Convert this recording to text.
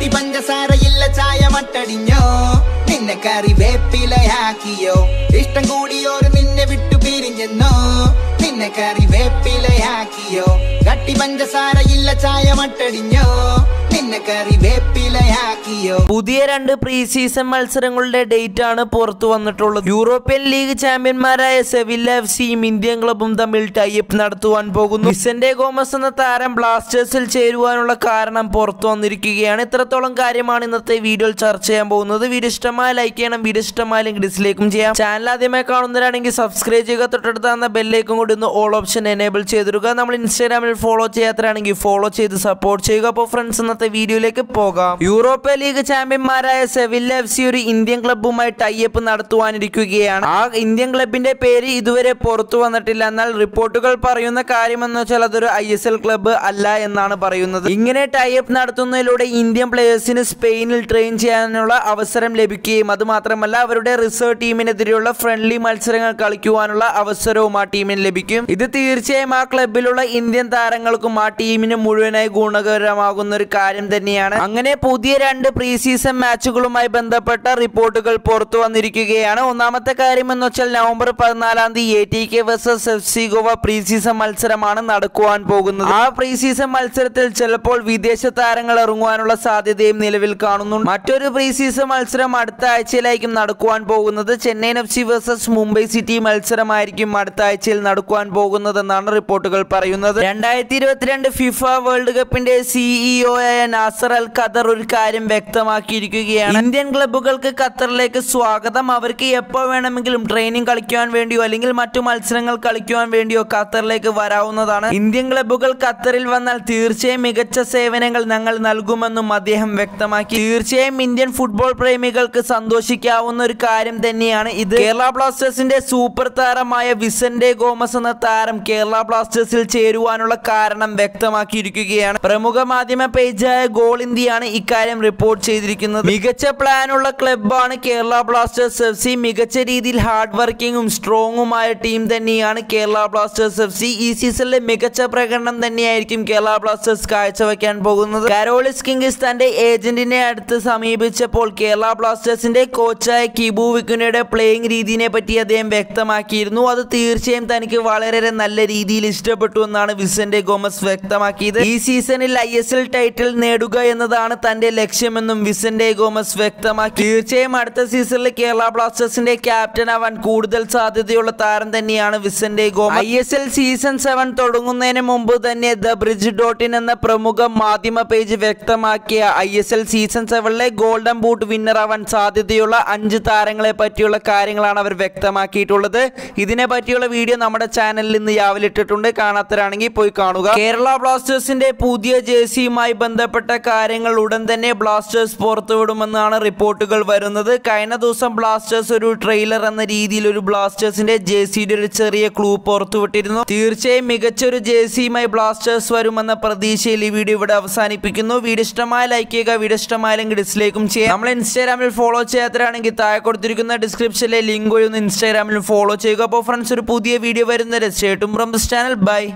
കട്ടി പഞ്ചസാരയില്ല ചായ മട്ടടിഞ്ഞോ നിന്നെ കറി വേപ്പിലയാക്കിയോ ഇഷ്ടം കൂടിയോര് നിന്നെ വിട്ടു പിരിഞ്ഞെന്നോ നിന്നെ കറി വേപ്പിലയാക്കിയോ കട്ടി പഞ്ചസാരയില്ല ചായ മട്ടടിഞ്ഞോ നിന്നെ കറി വേപ്പിലയാക്കിയോ പുതിയ രണ്ട് പ്രീ സീസൺ മത്സരങ്ങളുടെ ഡേറ്റ് ആണ് പുറത്തു വന്നിട്ടുള്ളത് യൂറോപ്യൻ ലീഗ് ചാമ്പ്യന്മാരായ സെവില്ല എഫ് സിയും ഇന്ത്യൻ ക്ലബും തമ്മിൽ ടൈപ്പ് നടത്തുവാൻ പോകുന്നു വിസന്റെ ഗോമസ് എന്ന താരം ബ്ലാസ്റ്റേഴ്സിൽ ചേരുവാനുള്ള കാരണം പുറത്തു വന്നിരിക്കുകയാണ് ഇത്രത്തോളം കാര്യമാണ് ഇന്നത്തെ വീഡിയോയിൽ ചർച്ച ചെയ്യാൻ പോകുന്നത് വീഡിയോ ഇഷ്ടമായ ലൈക്ക് ചെയ്യണം വീഡിയോ ഇഷ്ടമായാലും ഡിസ്ലൈക്കും ചെയ്യാം ചാനൽ ആദ്യമായി കാണുന്നവരാണെങ്കിൽ സബ്സ്ക്രൈബ് ചെയ്യുക തൊട്ടടുത്ത് തന്ന ബെല്ലേക്കും കൂടി ഒന്ന് ഓൾ ഓപ്ഷൻ എനേബിൾ ചെയ്തിടുക നമ്മൾ ഇൻസ്റ്റാഗ്രാമിൽ ഫോളോ ചെയ്യാത്തവരാണെങ്കിൽ ഫോളോ ചെയ്ത് സപ്പോർട്ട് ചെയ്യുക അപ്പോൾ ഫ്രണ്ട്സ് ഇന്നത്തെ വീഡിയോയിലേക്ക് പോകാം യൂറോപ്യ ലീഗ് ചാമ്പ്യന്മാരായ സെവില്ല എഫ് സി ഒരു ഇന്ത്യൻ ക്ലബ്ബുമായി ടൈപ്പ് നടത്തുവാനിരിക്കുകയാണ് ആ ഇന്ത്യൻ ക്ലബിന്റെ പേര് ഇതുവരെ പുറത്തു വന്നിട്ടില്ല എന്നാൽ റിപ്പോർട്ടുകൾ പറയുന്ന കാര്യമെന്ന് വെച്ചാൽ അതൊരു ഐ എസ് എൽ ക്ലബ്ബ് അല്ല എന്നാണ് പറയുന്നത് ഇങ്ങനെ ടൈപ്പ് നടത്തുന്നതിലൂടെ ഇന്ത്യൻ പ്ലേയേഴ്സിന് സ്പെയിനിൽ ട്രെയിൻ ചെയ്യാനുള്ള അവസരം ലഭിക്കുകയും അത് മാത്രമല്ല അവരുടെ റിസർവ് ടീമിനെതിരെയുള്ള ഫ്രണ്ട്ലി മത്സരങ്ങൾ കളിക്കുവാനുള്ള അവസരവും ആ ടീമിന് ലഭിക്കും ഇത് തീർച്ചയായും ആ ക്ലബിലുള്ള ഇന്ത്യൻ താരങ്ങൾക്കും ആ ടീമിന് മുഴുവനായി ഗുണകരമാകുന്ന ഒരു കാര്യം തന്നെയാണ് അങ്ങനെ പുതിയ രണ്ട് പ്രീ സീസൺ മാച്ചുകളുമായി ബന്ധപ്പെട്ട റിപ്പോർട്ടുകൾ പുറത്തു വന്നിരിക്കുകയാണ് ഒന്നാമത്തെ കാര്യം എന്ന് വെച്ചാൽ നവംബർ പതിനാലാം തീയതി A T K versus F C Goa pre season മത്സരമാണ് നടക്കുവാൻ പോകുന്നത് ആ പ്രീ സീസൺ മത്സരത്തിൽ ചിലപ്പോൾ വിദേശ താരങ്ങൾ ഇറങ്ങുവാനുള്ള സാധ്യതയും നിലവിൽ കാണുന്നുണ്ട് മറ്റൊരു പ്രീ സീസൺ മത്സരം അടുത്ത ആഴ്ചയിലായിരിക്കും നടക്കുവാൻ പോകുന്നത് Chennaiyin F C versus Mumbai City മത്സരമായിരിക്കും അടുത്ത ആഴ്ചയിൽ നടക്കുവാൻ പോകുന്നതെന്നാണ് റിപ്പോർട്ടുകൾ പറയുന്നത് രണ്ടായിരത്തി ഇരുപത്തിരണ്ട് ഫിഫ വേൾഡ് കപ്പിന്റെ സിഇഒ ആയ നാസർ അൽ ഖദർ ഒരു കാര്യം വ്യക്തമാക്കിയിരിക്കുകയാണ് ഇന്ത്യൻ ക്ലബ്ബുകൾക്ക് ഖത്തറിലേക്ക് സ്വാഗതം അവർക്ക് എപ്പോൾ വേണമെങ്കിലും ട്രെയിനിങ് കളിക്കുവാൻ വേണ്ടിയോ അല്ലെങ്കിൽ മറ്റു മത്സരങ്ങൾ കളിക്കുവാൻ വേണ്ടിയോ ഖത്തറിലേക്ക് വരാവുന്നതാണ് ഇന്ത്യൻ ക്ലബ്ബുകൾ ഖത്തറിൽ വന്നാൽ തീർച്ചയായും മികച്ച സേവനങ്ങൾ ഞങ്ങൾ നൽകുമെന്നും അദ്ദേഹം വ്യക്തമാക്കി തീർച്ചയായും ഇന്ത്യൻ ഫുട്ബോൾ പ്രേമികൾക്ക് സന്തോഷിക്കാവുന്ന ഒരു കാര്യം തന്നെയാണ് ഇത് കേരള ബ്ലാസ്റ്റേഴ്സിന്റെ സൂപ്പർ താരമായ വിസന്റെ ഗോമസ് എന്ന താരം കേരള ബ്ലാസ്റ്റേഴ്സിൽ ചേരുവാനുള്ള കാരണം വ്യക്തമാക്കിയിരിക്കുകയാണ് പ്രമുഖ മാധ്യമ പേജായ ഗോൾ ഇന്ത്യയാണ് ഇക്കാര്യം റിപ്പോർട്ട് ചെയ്തിരിക്കുന്നത് മികച്ച പ്ലാനുള്ള ക്ലബ്ബാണ് കേരള ബ്ലാസ്റ്റേഴ്സ് എഫ് സി മികച്ച രീതിയിൽ ഹാർഡ് വർക്കിംഗും സ്ട്രോങ്ങുമായ ടീം തന്നെയാണ് കേരള ബ്ലാസ്റ്റേഴ്സ് എഫ് സി ഈ സീസണിലെ മികച്ച പ്രകടനം തന്നെയായിരിക്കും കേരള ബ്ലാസ്റ്റേഴ്സ് കാഴ്ചവെക്കാൻ പോകുന്നത് കരോളിസ് കിങ്സ് തന്റെ ഏജന്റിനെ അടുത്ത് സമീപിച്ചപ്പോൾ കേരള ബ്ലാസ്റ്റേഴ്സിന്റെ കോച്ചായ കിബു വിക്കുനയുടെ പ്ലേയിങ് രീതിയെ പറ്റി അദ്ദേഹം വ്യക്തമാക്കിയിരുന്നു അത് തീർച്ചയായും തനിക്ക് വളരെ നല്ല രീതിയിൽ ഇഷ്ടപ്പെട്ടു എന്നാണ് വിസന്റെ ഗോമസ് വ്യക്തമാക്കിയത് ഈ സീസണിൽ ഐ എസ് എൽ ടൈറ്റിൽ നേടുക എന്നതാണ് തന്റെ ലക്ഷ്യമെന്നും വിസന്റെ ഗോമസ് വ്യക്തമാക്കി തീർച്ചയായും അടുത്ത സീസണിൽ കേരള ബ്ലാസ്റ്റേഴ്സിന്റെ ക്യാപ്റ്റൻ ആവാൻ കൂടുതൽ സാധ്യതയുള്ള താരം തന്നെയാണ് Vicente Gomez I S L season seven തുടങ്ങുന്നതിന് മുമ്പ് തന്നെ ദ ബ്രിഡ്ജ് ഡോട്ട് ഇൻ എന്ന പ്രമുഖ മാധ്യമ പേജ് വ്യക്തമാക്കിയ ഐ എസ് എൽ സീസൺ സെവനിലെ ഗോൾഡൻ ബൂട്ട് വിന്നർ ആവാൻ സാധ്യതയുള്ള അഞ്ച് താരങ്ങളെ പറ്റിയുള്ള കാര്യങ്ങളാണ് അവർ വ്യക്തമാക്കിയിട്ടുള്ളത് ഇതിനെ പറ്റിയുള്ള വീഡിയോ നമ്മുടെ ചാനലിൽ ഇന്ന് രാവിലെ ഇട്ടിട്ടുണ്ട് കാണാത്തവരാണെങ്കിൽ പോയി കാണുക കേരള ബ്ലാസ്റ്റേഴ്സിന്റെ പുതിയ ജേഴ്സിയുമായി ബന്ധപ്പെട്ട കാര്യങ്ങൾ ഉടൻ തന്നെ ബ്ലാസ്റ്റേഴ്സ് പുറത്തുവിടുമെന്നാണ് റിപ്പോർട്ടുകൾ വരുന്നത് കഴിഞ്ഞ ദിവസം ബ്ലാസ്റ്റേഴ്സ് ഒരു ട്രെയിലർ എന്ന രീതിയിൽ ഒരു ബ്ലാസ്റ്റേഴ്സിന്റെ ജേഴ്സിയുടെ ഒരു ചെറിയ ക്ലൂ പുറത്തുവിട്ടിരുന്നു തീർച്ചയായും മികച്ച ഒരു ജേഴ്സിയുമായി ബ്ലാസ്റ്റേഴ്സ് വരുമെന്ന പ്രതീക്ഷയിൽ ഈ വീഡിയോ ഇവിടെ അവസാനിപ്പിക്കുന്നു വീഡിയോ ഇഷ്ടമായ ലൈക്ക് ചെയ്യുക വീഡിയോ ഇഷ്ടമായില്ലെങ്കിൽ ഡിസ്ലൈക്കും ചെയ്യാം നമ്മൾ ഇൻസ്റ്റാഗ്രാമിൽ ഫോളോ ചെയ്യാത്തവരാണെങ്കിൽ താഴെ കൊടുത്തിരിക്കുന്ന ഡിസ്ക്രിപ്ഷനിലെ ലിങ്ക് വഴി ഒന്ന് ഇൻസ്റ്റാഗ്രാമിൽ ഫോളോ ചെയ്യുക അപ്പോൾ ഫ്രണ്ട്സ് ഒരു പുതിയ വീഡിയോ വരുന്നത് സ്റ്റേറ്റും ഫ്രം ദിസ് ചാനൽ ബൈ